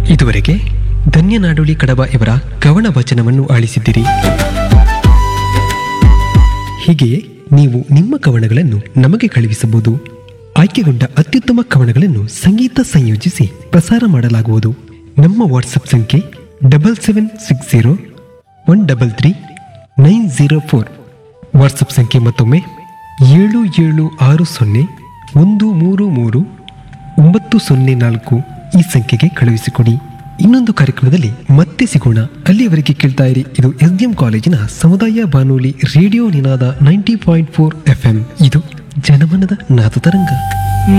ಇದುವರೆಗೆ ಧನ್ಯನಾಡೋಳಿ ಕಡಬ ಇವರ ಕವನ ವಚನವನ್ನು ಆಲಿಸಿದ್ದೀರಿ ಹೀಗೆಯೇ ನೀವು ನಿಮ್ಮ ಕವನಗಳನ್ನು ನಮಗೆ ಕಳುಹಿಸಬಹುದು ಆಯ್ಕೆಗೊಂಡ ಅತ್ಯುತ್ತಮ ಕವನಗಳನ್ನು ಸಂಗೀತ ಸಂಯೋಜಿಸಿ ಪ್ರಸಾರ ಮಾಡಲಾಗುವುದು ನಮ್ಮ ವಾಟ್ಸಪ್ ಸಂಖ್ಯೆ double seven six zero one double three nine zero four WhatsApp ಸಂಖ್ಯೆ ಮತ್ತೊಮ್ಮೆ ಏಳು ಏಳು ಆರು ಸೊನ್ನೆ ಒಂದು ಮೂರು ಮೂರು ಒಂಬತ್ತು ಸೊನ್ನೆ ನಾಲ್ಕು ಈ ಸಂಖ್ಯೆಗೆ ಕಳುಹಿಸಿಕೊಡಿ ಇನ್ನೊಂದು ಕಾರ್ಯಕ್ರಮದಲ್ಲಿ ಮತ್ತೆ ಸಿಗೋಣ ಅಲ್ಲಿಯವರೆಗೆ ಕೇಳ್ತಾ ಇರಿ ಇದು ಎಸ್ ಡಿ ಎಂ ಕಾಲೇಜಿನ ಸಮುದಾಯ ಬಾನುಲಿ radio Ninada ninety point four F M ಇದು ಜನಮನದ ನಾದ ತರಂಗ